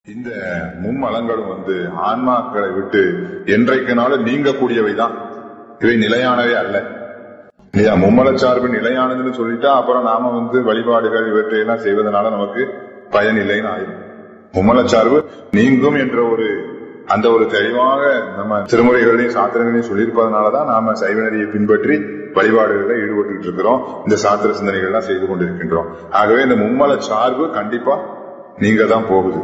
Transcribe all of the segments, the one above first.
இந்த மும்மலங்களும் வந்து ஆன்மாக்களை விட்டு என்றைக்குனாலும் நீங்கக்கூடியவைதான் இவை நிலையானவை அல்ல இல்லையா மும்மல சார்பு நிலையானதுன்னு சொல்லிட்டா அப்புறம் நாம வந்து வழிபாடுகள் இவற்றையெல்லாம் செய்வதனால நமக்கு பயன் இல்லைன்னு ஆயிரும் மும்மல சார்பு நீங்கும் என்ற ஒரு அந்த ஒரு தெளிவாக நம்ம திருமுறைகளையும் சாத்திரங்களையும் சொல்லியிருப்பதனாலதான் நாம சைவநெறியை பின்பற்றி வழிபாடுகளில் ஈடுபட்டு இருக்கிறோம் இந்த சாத்திர சிந்தனைகள்லாம் செய்து கொண்டிருக்கின்றோம் ஆகவே இந்த மும்மல சார்பு கண்டிப்பா நீங்க தான் போகுது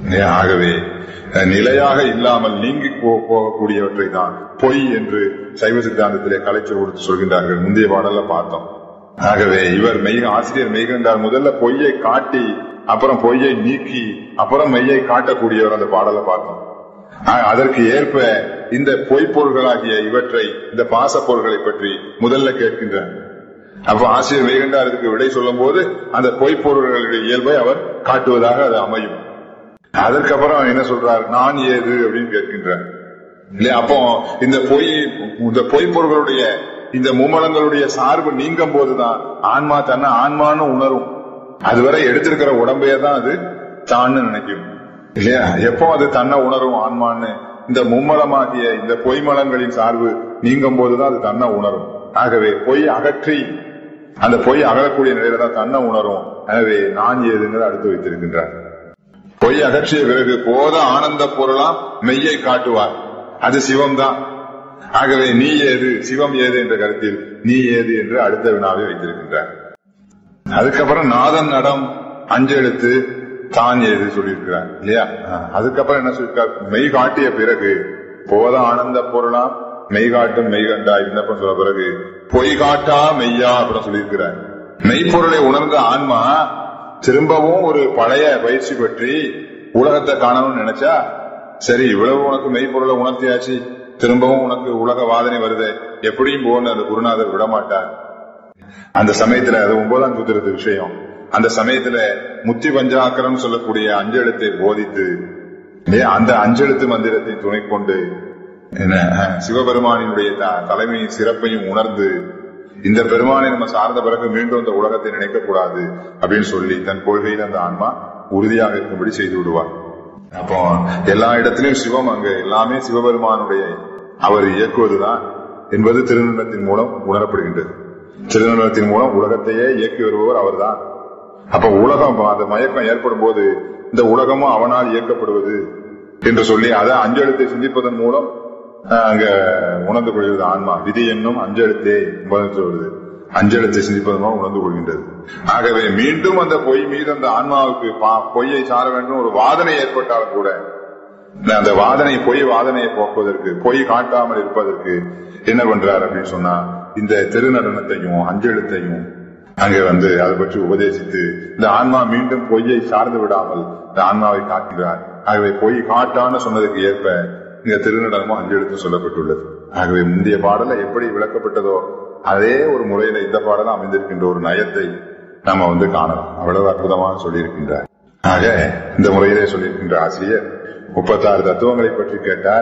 ஆகவே நிலையாக இல்லாமல் நீங்கி போ- போகக்கூடியவற்றை தான் பொய் என்று சைவ சித்தாந்தத்திலே கலைச்சல் கொடுத்து சொல்கின்றார்கள் முந்தைய பாடல்ல பார்த்தோம் ஆகவே இவர் மெய் ஆசிரியர் மெய்கண்டார் முதல்ல பொய்யை காட்டி அப்புறம் பொய்யை நீக்கி அப்புறம் மெய்யை காட்டக்கூடியவர் அந்த பாடலை பார்த்தோம் ஆக, அதற்கு ஏற்ப இந்த பொய்ப்பொருள்களாகிய இவற்றை இந்த பாச பொருள்களை பற்றி முதல்ல கேட்கின்றார் அப்ப ஆசிரியர் மெய்கண்டார் இதுக்கு விடை சொல்லும் போது அந்த பொய்ப்பொருள்களுடைய இயல்பை அவர் காட்டுவதாக அது அமையும் அதற்கப்புறம் என்ன சொல்றார் நான் ஏது அப்படின்னு கேட்கின்றார் இல்லையா அப்போ இந்த பொய் இந்த பொய்ப்பொருள்களுடைய இந்த மும்மலங்களுடைய சார்பு நீங்கும் போதுதான் ஆன்மா தன்னை ஆன்மான்னு உணரும் அதுவரை எடுத்திருக்கிற உடம்பையே தான் அது தான்னு நினைக்கும் இல்லையா எப்போ அது தன்னை உணரும் ஆன்மான்னு இந்த மும்மலமாகிய இந்த பொய்மலங்களின் சார்பு நீங்கும் போதுதான் அது தன்னை உணரும் ஆகவே பொய் அகற்றி அந்த பொய் அகலக்கூடிய நிலையில தான் தன்னை உணரும் எனவே நான் ஏதுங்கிறத அடுத்து வைத்திருக்கின்றார் பொய் அகற்றிய பிறகு போத ஆனந்த பொருளாம் மெய்யை காட்டுவார் அது சிவம்தான் ஆகவே நீ ஏது சிவம் ஏது என்ற கருத்தில் நீ ஏது என்று அடுத்த வினாவை வைத்திருக்கின்றார் அதுக்கப்புறம் நாதன் நடம் அஞ்செழுத்து தான் ஏது சொல்லியிருக்கிறார் இல்லையா ஆஹ். அதுக்கப்புறம் என்ன சொல்லியிருக்கார் மெய் காட்டிய பிறகு போத ஆனந்த பொருளாம் மெய் காட்டும் மெய் கண்டா விண்ணப்பம் சொல்ல பிறகு பொய் காட்டா மெய்யா அப்படின்னு சொல்லியிருக்கிறார் மெய்ப்பொருளை உணர்ந்த ஆன்மா திரும்பவும் ஒரு பழைய பயிற்சி பற்றி உலகத்தை காணணும்னு நினைச்சா சரி இவ்வளவு உனக்கு மெய்ப்பொருளை உணர்த்தியாச்சு திரும்பவும் உனக்கு உலக வாதனை வருது எப்படியும் போன்னு அந்த குருநாதர் விடமாட்டார் அந்த சமயத்துல அது ஒன்பதாம் சூத்திரத்து விஷயம் அந்த சமயத்துல முத்தி பஞ்சாக்கரம் சொல்லக்கூடிய அஞ்செழுத்தை போதித்து இல்லையா, அந்த அஞ்செழுத்து மந்திரத்தை துணை கொண்டு என்ன அஹ், சிவபெருமானினுடைய த- தலைமையின் சிறப்பையும் உணர்ந்து இந்த பெருமானை நம்ம சார்ந்த பிறகு மீண்டும் இந்த உலகத்தை நினைக்க கூடாது அப்படின்னு சொல்லி தன் கொள்கையில் அந்த ஆன்மா உறுதியாக இருக்கும்படி செய்து விடுவார் அப்போ எல்லா இடத்திலும் சிவம் அங்க எல்லாமே சிவபெருமானுடைய அவர் இயக்குவதுதான் என்பது திருநிலத்தின் மூலம் உணரப்படுகின்றது திருநிலத்தின் மூலம் உலகத்தையே இயக்கி வருபவர் அவர்தான் அப்ப உலகம் அந்த மயக்கம் ஏற்படும் போது இந்த உலகமும் அவனால் இயக்கப்படுவது என்று சொல்லி அதை அஞ்செழுத்தை சிந்திப்பதன் மூலம் அஹ், அங்க உணர்ந்து கொள்கிறது ஆன்மா விதி என்னும் அஞ்செழுத்தே என்பதை சொல்வது அஞ்செழுத்தை சிந்திப்பதன் மூலம் உணர்ந்து கொள்கின்றது ஆகவே மீண்டும் அந்த பொய் மீது அந்த ஆன்மாவுக்கு பா- பொய்யை சார வேண்டும் ஒரு வாதனை ஏற்பட்டாலும் கூட அந்த வாதனை பொய் வாதனையை போக்குவதற்கு பொய் காட்டாமல் இருப்பதற்கு என்ன பண்றார் அப்படின்னு சொன்னா இந்த திருநடனத்தையும் அஞ்செழுத்தையும் அங்க வந்து அதை பற்றி உபதேசித்து இந்த ஆன்மா மீண்டும் பொய்யை சார்ந்து விடாமல் இந்த ஆன்மாவை காட்டுகிறார் ஆகவே பொய் காட்டான்னு சொன்னதுக்கு ஏற்ப இங்க திருநடனமும் அஞ்செழுத்து சொல்லப்பட்டுள்ளது ஆகவே முந்தைய பாடல எப்படி விளக்கப்பட்டதோ அதே ஒரு முறையில இந்த பாடல அமைந்திருக்கின்ற ஒரு நயத்தை நாம வந்து காணலாம் அவ்வளவு அற்புதமாக சொல்லியிருக்கின்றார் ஆக இந்த முறையிலே சொல்லியிருக்கின்ற ஆசிரியர் முப்பத்தாறு தத்துவங்களை பற்றி கேட்டார்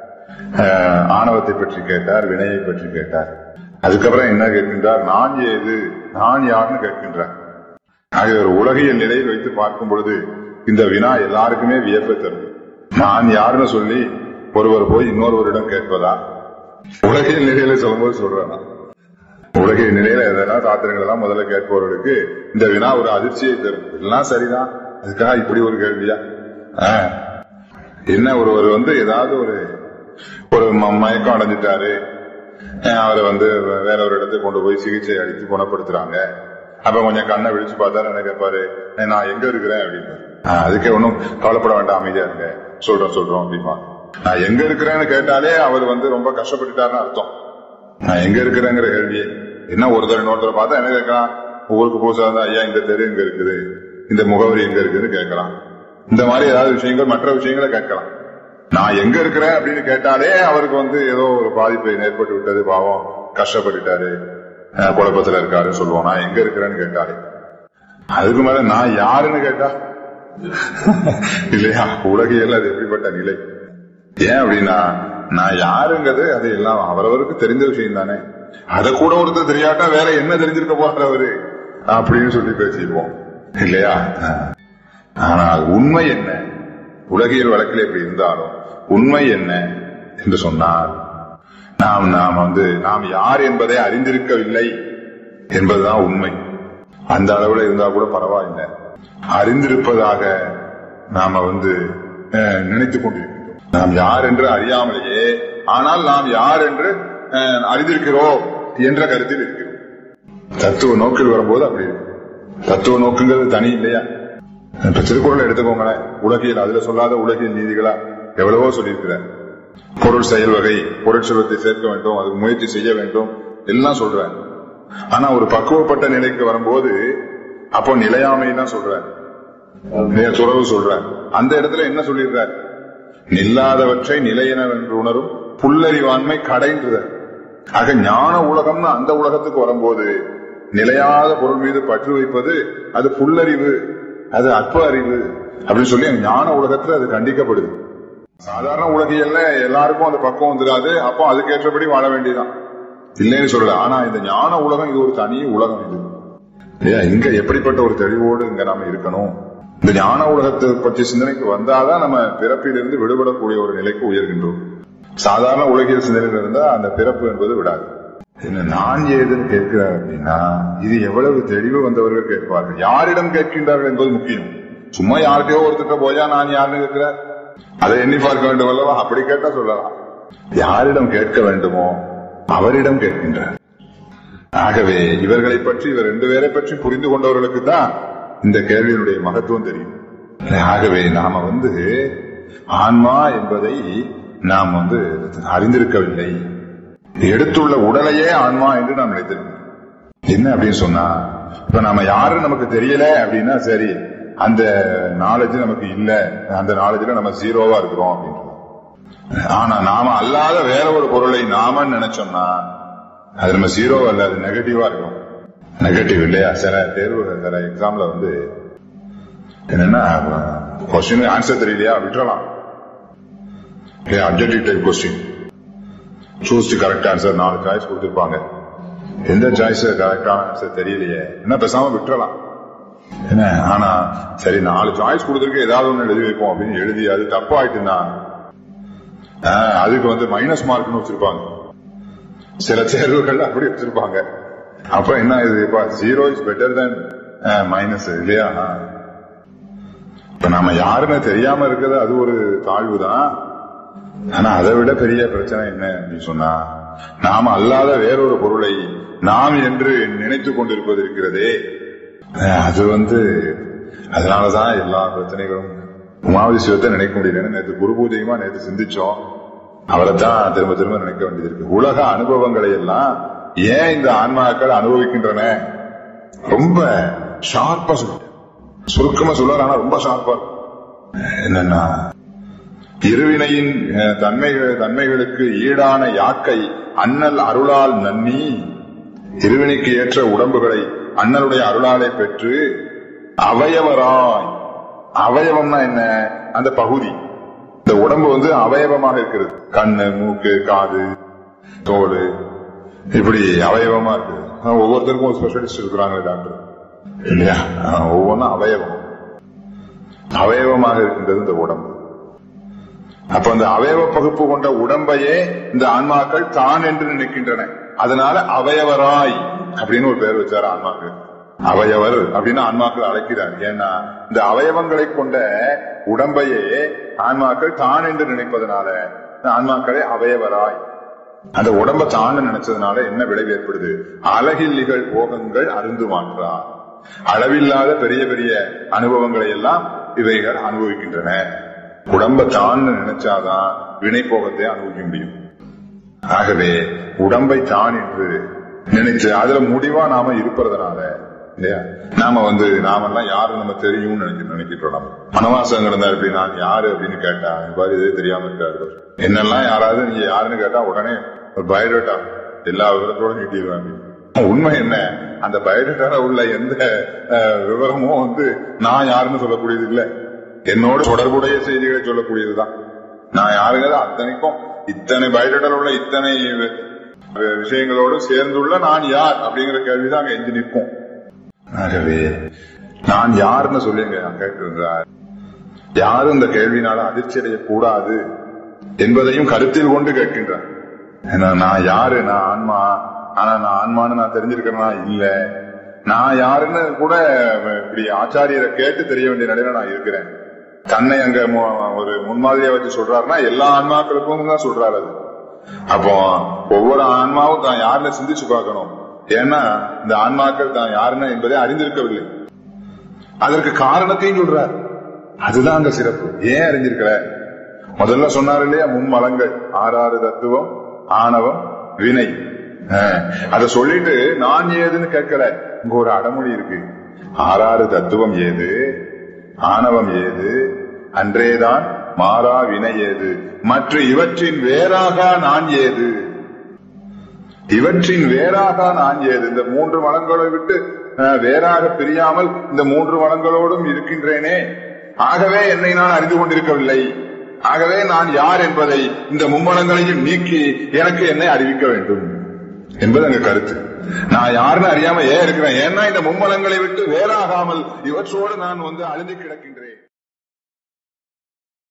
ஆஹ், ஆணவத்தை பற்றி கேட்டார் வினையை பற்றி கேட்டார் அதுக்கப்புறம் என்ன கேட்கின்றார் நான் ஏது நான் யாருன்னு கேட்கின்றார் ஆகிய ஒரு உலகியல் நிலையில் வைத்து பார்க்கும் பொழுது இந்த வினா எல்லாருக்குமே வியப்பை தரும் நான் யாருன்னு சொல்லி ஒருவர் போய் இன்னொருவரிடம் கேட்பதா உலகியல் நிலையில சொல்லும்போது சொல்றேன் நான். உலகியல் நிலையில எதனா சாத்திரங்கள் எல்லாம் முதல்ல கேட்பவர்களுக்கு இந்த வினா ஒரு அதிர்ச்சியை தரும் எல்லாம் சரிதான் அதுக்காக இப்படி ஒரு கேள்வியா ஆஹ். என்ன ஒருவர் வந்து ஏதாவது ஒரு ஒரு ம- மயக்கம் அடைஞ்சிட்டாரு அஹ் அவரை வந்து வே- வேற ஒரு இடத்துக்கு கொண்டு போய் சிகிச்சை அளித்து குணப்படுத்துறாங்க அப்ப கொஞ்சம் கண்ணை விழிச்சு பார்த்தா என்ன கேட்பாரு "அஹ் நான் எங்க இருக்கிறேன் அப்படின்னு அதுக்கே ஒன்றும் கவலைப்பட வேண்டாம் அமைதியா இருங்க சொல்றோம் சொல்றோம் அப்படிமா நான் எங்க இருக்கிறேன்னு கேட்டாலே அவர் வந்து ரொம்ப கஷ்டப்பட்டுட்டாருன்னு அர்த்தம் நான் எங்க இருக்கிறேங்கிற கேள்வியே என்ன ஒருத்தர் இன்னொருத்தர் பார்த்தா என்ன கேட்கலாம் ஊருக்கு புதுசா இருந்தா ஐயா இந்த தெரு எங்க இருக்குது இந்த முகவரி எங்க இருக்குதுன்னு கேட்கலாம் இந்த மாதிரி ஏதாவது விஷயங்கள் மற்ற விஷயங்களை கேட்கலாம் நான் எங்க இருக்கிறேன் அப்படின்னு கேட்டாலே அவருக்கு வந்து ஏதோ ஒரு பாதிப்பு ஏற்பட்டு விட்டது பாவம் கஷ்டப்பட்டுட்டாரு அஹ், குழப்பத்துல இருக்காருன்னு சொல்லுவோம் நான் எங்க இருக்கிறேன்னு கேட்டாலே அதுக்கு மேல நான் யாருன்னு கேட்டா இல்லையா உலகியல் அது எப்படிப்பட்ட நிலை ஏன் அப்படின்னா நான் யாருங்கிறது அது எல்லாம் அவரவருக்கு தெரிந்த விஷயம் தானே அதை கூட ஒருத்தர் தெரியாட்டா வேற என்ன தெரிஞ்சிருக்க போறவரு அப்படின்னு சொல்லி பேசிடுவோம் இல்லையா ஆனால் உண்மை என்ன உலகியல் வழக்கில் எப்படி இருந்தாலும் உண்மை என்ன என்று சொன்னால் நாம் நாம் வந்து நாம் யார் என்பதை அறிந்திருக்கவில்லை என்பதுதான் உண்மை அந்த அளவுல இருந்தா கூட பரவாயில்லை அறிந்திருப்பதாக நாம வந்து அஹ், நினைத்துக் கொண்டிருக்கிறோம் நாம் யார் என்று அறியாமலேயே ஆனால் நாம் யார் என்று அஹ், அறிந்திருக்கிறோம் என்ற கருத்தில் இருக்கிறோம் தத்துவ நோக்கில் வரும்போது அப்படி இருக்கு தத்துவ நோக்குங்கிறது தனி இல்லையா இப்ப திருக்குறள் எடுத்துக்கோங்களேன் உலகியல் அதுல சொல்லாத உலகியல் நீதிகளா எவ்வளவோ சொல்லியிருக்கிறார் பொருள் செயல் வகை பொருட்செல்வத்தை சேர்க்க வேண்டும் அதுக்கு முயற்சி செய்ய வேண்டும் எல்லாம் சொல்றார் ஆனா ஒரு பக்குவப்பட்ட நிலைக்கு வரும்போது அப்போ நிலையாமை தான் சொல்றார் நே- துறவு சொல்றார் அந்த இடத்துல என்ன சொல்லிடுறார் நில்லாதவற்றை நிலையெனவென்று உணரும் புல்லறிவாண்மை கடைன்றார் ஆக ஞான உலகம்னு அந்த உலகத்துக்கு வரும்போது நிலையாத பொருள் மீது பற்று வைப்பது அது புல்லறிவு அது அற்ப அறிவு அப்படின்னு சொல்லி ஞான உலகத்துல அது கண்டிக்கப்படுது சாதாரண உலகியல்ல எல்லாருக்கும் அந்த பக்குவம் வந்துடாது அப்போ அதுக்கேற்றபடி வாழ வேண்டியதுதான் இல்லைன்னு சொல்லல ஆனா இந்த ஞான உலகம் இது ஒரு தனி உலகம் இது இல்லையா இங்க எப்படிப்பட்ட ஒரு தெளிவோடு இங்க நாம இருக்கணும் இந்த ஞான உலகத்தை பற்றி சிந்தனைக்கு வந்தாதான் நம்ம பிறப்பிலிருந்து விடுபடக்கூடிய ஒரு நிலைக்கு உயர்கின்றோம் சாதாரண உலகியல் சிந்தனையில் இருந்தா அந்த பிறப்பு என்பது விடாது என்ன நான் ஏதுன்னு கேட்கிறார் அப்படின்னா இது எவ்வளவு தெளிவு வந்தவர்கள் கேட்பார்கள் யாரிடம் கேட்கின்றார்கள் என்பது முக்கியம் சும்மா யார்கிட்டயோ ஒருத்தட்ட போயா நான் யாருன்னு கேட்கிறார் அதை எண்ணி பார்க்க வேண்டும் அல்லவா அப்படி கேட்டா சொல்லலாம் யாரிடம் கேட்க வேண்டுமோ அவரிடம் கேட்கின்றார் ஆகவே இவர்களை பற்றி இவர் ரெண்டு பேரை பற்றி புரிந்து கொண்டவர்களுக்கு தான் இந்த கேள்வியினுடைய மகத்துவம் தெரியும் ஆகவே நாம வந்து ஆன்மா என்பதை நாம் வந்து அறிந்திருக்கவில்லை எடுத்துள்ள உடலையே ஆன்மா என்று நாம் நினைத்திருக்கிறோம் என்ன அப்படின்னு சொன்னா இப்ப நாம யாருன்னு நமக்கு தெரியல அப்படின்னா சரி அந்த நாலேஜ் நமக்கு இல்ல அந்த நாலேஜ்ல நம்ம ஜீரோவா இருக்கிறோம் அப்படின்றோம் ஆனா நாம அல்லாத வேற ஒரு பொருளை நாம நினைச்சோம்னா அது நம்ம ஜீரோ அல்ல அது நெகட்டிவா இருக்கும் நெகட்டிவ் இல்லையா சில தேர்வு சில எக்ஸாம்ல வந்து என்னன்னா கொஸ்டின் ஆன்சர் தெரியலையா விட்டுறலாம் objective type question choose the correct answer நாலு சாய்ஸ் கொடுத்திருப்பாங்க எந்த சாய்ஸ் கரெக்டான ஆன்சர் தெரியலையே என்ன பேசாம விட்டுறலாம் என்ன ஆனா சரி நாலு சாய்ஸ் கொடுத்துருக்கு ஏதாவது ஒண்ணு எழுதி வைப்போம் அப்படின்னு எழுதி அது தப்பாயிட்டுன்னா ஆஹ், அதுக்கு வந்து மைனஸ் மார்க்னு வச்சிருப்பாங்க சில தேர்வுகள் அப்படி வச்சிருப்பாங்க அப்ப என்ன இது இப்ப zero is better then minus இல்லையா இப்ப நாம யாருன்னு தெரியாம இருக்கிறது அது ஒரு தாழ்வு தான் ஆனா அதை விட பெரிய பிரச்சனை என்ன அப்படின்னு சொன்னா நாம அல்லாத வேறொரு பொருளை நாம் என்று நினைத்துக் கொண்டிருப்பது இருக்கிறதே அஹ் அது வந்து அதனாலதான் எல்லா பிரச்சனைகளும் உமாவதி சிவத்தை நினைக்க முடியலன்னு நேற்று குரு பூஜையுமா நேற்று சிந்திச்சோம் அவரை தான் திரும்ப திரும்ப நினைக்க வேண்டியது இருக்கு உலக அனுபவங்களை எல்லாம் ஏன் இந்த ஆன்மாக்கள் அனுபவிக்கின்றன ரொம்ப ஷார்ப்பா சொல்ல சுருக்கமா சொல்ல ஆனா ரொம்ப ஷார்ப்பா இருக்கும். என்னன்னா இருவினையின் அஹ், தன்மைகள் தன்மைகளுக்கு ஈடான யாக்கை அண்ணல் அருளால் நன்னி இருவினைக்கு ஏற்ற உடம்புகளை அண்ணலுடைய அருளாலை பெற்று அவயவராய் அவயவம்னா என்ன அந்த பகுதி இந்த உடம்பு வந்து அவயவமாக இருக்கிறது கண்ணு மூக்கு காது தோல் இப்படி அவயவமா இருக்கு ஆனா, ஒவ்வொருத்தருக்கும் ஒரு ஸ்பெஷலிஸ்ட் இருக்கிறாங்களே டாக்டர் இல்லையா ஆஹ், ஒவ்வொன்றும் அவயவம் அவயவமாக இருக்கின்றது இந்த உடம்பு அப்ப அந்த அவயவ பகுப்பு கொண்ட உடம்பையே இந்த ஆன்மாக்கள் தான் என்று நினைக்கின்றன அதனால அவயவராய் அப்படின்னு ஒரு பெயர் வச்சார் ஆன்மாக்கு அவயவர் அப்படின்னு ஆன்மாக்கள் அழைக்கிறார் ஏன்னா இந்த அவயவங்களை கொண்ட உடம்பையே ஆன்மாக்கள் தான் என்று நினைப்பதனால இந்த ஆன்மாக்களே அவயவராய் அந்த உடம்ப தான் நினைச்சதுனால என்ன விளைவு ஏற்படுது அழகில் நிகழ் போகங்கள் அருந்து மாற்றார் அளவில்லாத பெரிய பெரிய அனுபவங்களை எல்லாம் இவைகள் அனுபவிக்கின்றன உடம்ப தான் நினைச்சாதான் வினை போகத்தை அனுபவிக்க முடியும் ஆகவே உடம்பை தான் என்று நினைச்சு அதுல முடிவா நாம இருப்பதனால இல்லையா நாம வந்து நாமெல்லாம் யாரு நம்ம தெரியும்னு நினைச்சு நினைக்கிட்டோம் நம்ம வனவாசம் கிடந்தா எப்படி நான் யாரு அப்படின்னு கேட்டா பாரு இதே தெரியாம இருக்காரு என்னெல்லாம் யாராவது நீங்க யாருன்னு கேட்டா உடனே ஒரு பயோடேட்டா எல்லா விவரத்தோட நீட்டிடுவாங்க உண்மை என்ன அந்த பயோடேட்டால உள்ள எந்த அஹ், விவரமும் வந்து நான் யாருன்னு சொல்லக்கூடியது இல்ல என்னோட தொடர்புடைய செய்திகளை சொல்லக்கூடியதுதான் நான் யாருங்கிறது அத்தனைக்கும் இத்தனை பயோடேட்டால உள்ள இத்தனை வி- வி- விஷயங்களோடு சேர்ந்துள்ள நான் யார் அப்படிங்கிற கேள்விதான் அங்க எஞ்சி நிற்கும் ஆகவே நான் யாருன்னு சொல்லுங்க கேட்டிருந்தார் யாரும் இந்த கேள்வினால அதிர்ச்சி அடையக்கூடாது என்பதையும் கருத்தில் கொண்டு கேட்கின்றார் ஏன்னா, நான் யாரு நான் ஆன்மா ஆனா நான் ஆன்மான்னு நான் தெரிஞ்சிருக்கிறேனா இல்ல நான் யாருன்னு கூட இப்படி ஆச்சாரியரை கேட்டு தெரிய வேண்டிய நிலையில நான் இருக்கிறேன் தன்னை அங்க மு- ஒரு முன்மாதிரியா வச்சு சொல்றாருன்னா எல்லா ஆன்மாக்களுக்கும் தான் சொல்றாரு அது அப்போ ஒவ்வொரு ஆன்மாவும் தான் யாருன்னு சிந்திச்சு பார்க்கணும் ஏன்னா இந்த ஆன்மாக்கள் தான் யாருன்னு என்பதை அறிந்திருக்கவில்லை அதற்கு காரணத்தையும் சொல்றார் அதுதான் அங்க சிறப்பு ஏன் அறிஞ்சிருக்கிற முதல்ல சொன்னார் இல்லையா மும்மலங்கள் ஆறாறு தத்துவம் ஆணவம் வினை அஹ், அத சொல்லிட்டு நான் ஏதுன்னு கேட்கல இங்க ஒரு அடமொழி இருக்கு ஆறாறு தத்துவம் ஏது ஆணவம் ஏது அன்றேதான் மாறா வினை ஏது மற்ற இவற்றின் வேறாக நான் ஏது இவற்றின் வேறாக நான் ஏது இந்த மூன்று மலங்களை விட்டு அஹ், வேறாக பிரியாமல் இந்த மூன்று மலங்களோடும் இருக்கின்றேனே ஆகவே என்னை நான் அறிந்து கொண்டிருக்கவில்லை ஆகவே நான் யார் என்பதை இந்த மும்மலங்களையும் நீக்கி எனக்கு என்னை அறிவிக்க வேண்டும் என்பது அங்க கருத்து நான் யாருன்னு அறியாம ஏன் இருக்கிறேன் ஏன்னா இந்த மும்மலங்களை விட்டு வேறாகாமல் இவற்றோடு நான் வந்து அழிந்து கிடக்கின்றேன்